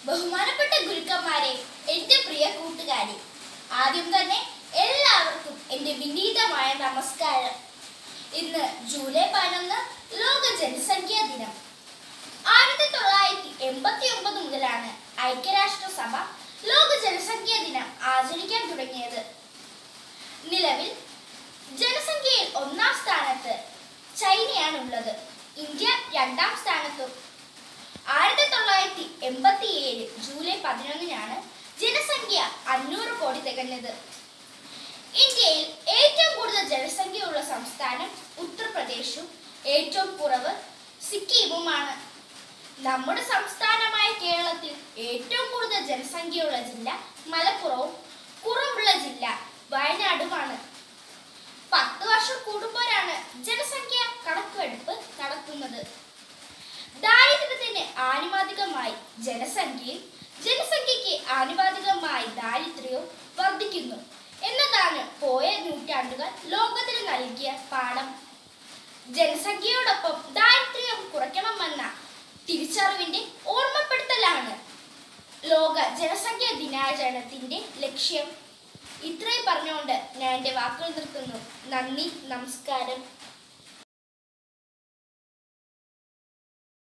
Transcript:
ബഹുമാനപ്പെട്ട ഗുരുക്കന്മാരെ എന്റെ പ്രിയ കൂട്ടുകാരി ആദ്യം തന്നെ എല്ലാവർക്കും എന്റെ വിനീതമായ നമസ്കാരം ഇന്ന് ജൂലൈ പതിനൊന്ന് ലോക ജനസംഖ്യാ ദിനം ആയിരത്തി തൊള്ളായിരത്തി എൺപത്തി ഒമ്പത് മുതലാണ് ഐക്യരാഷ്ട്രസഭ ലോക ജനസംഖ്യാ ദിനം ആചരിക്കാൻ തുടങ്ങിയത് നിലവിൽ ജനസംഖ്യയിൽ ഒന്നാം സ്ഥാനത്ത് ചൈനയാണ് ഉള്ളത് ഇന്ത്യ രണ്ടാം സ്ഥാനത്തും ആയിരത്തി തൊള്ളായിരത്തി എൺപത്തി ഏഴ് ജൂലൈ പതിനൊന്നിനാണ് ജനസംഖ്യ അഞ്ഞൂറ് കോടി തികഞ്ഞത് ഇന്ത്യയിൽ ഏറ്റവും കൂടുതൽ ജനസംഖ്യയുള്ള സംസ്ഥാനം ഉത്തർപ്രദേശും ഏറ്റവും കുറവ് സിക്കിമുമാണ് നമ്മുടെ സംസ്ഥാനമായ കേരളത്തിൽ ഏറ്റവും കൂടുതൽ ജനസംഖ്യയുള്ള ജില്ല മലപ്പുറവും കുറവുള്ള ജില്ല വയനാടുമാണ് പത്ത് വർഷം കൂടുമ്പോഴാണ് ജനസംഖ്യ കണക്കെടുപ്പ് നടത്തുന്നത് ദാരിദ്ര്യത്തിന് ആനുപാതികമായി ജനസംഖ്യയും ജനസംഖ്യയ്ക്ക് ആനുപാതികമായി ദാരിദ്ര്യവും വർദ്ധിക്കുന്നു എന്നതാണ് പോയ നൂറ്റാണ്ടുകൾ ലോകത്തിന് നൽകിയ പാഠം ജനസംഖ്യയോടൊപ്പം ദാരിദ്ര്യം കുറയ്ക്കണമെന്ന തിരിച്ചറിവിന്റെ ഓർമ്മപ്പെടുത്തലാണ് ലോക ജനസംഖ്യാ ദിനാചരണത്തിന്റെ ലക്ഷ്യം ഇത്രയും പറഞ്ഞുകൊണ്ട് ഞാൻ എൻ്റെ വാക്കുകൾ നിർത്തുന്നു നന്ദി നമസ്കാരം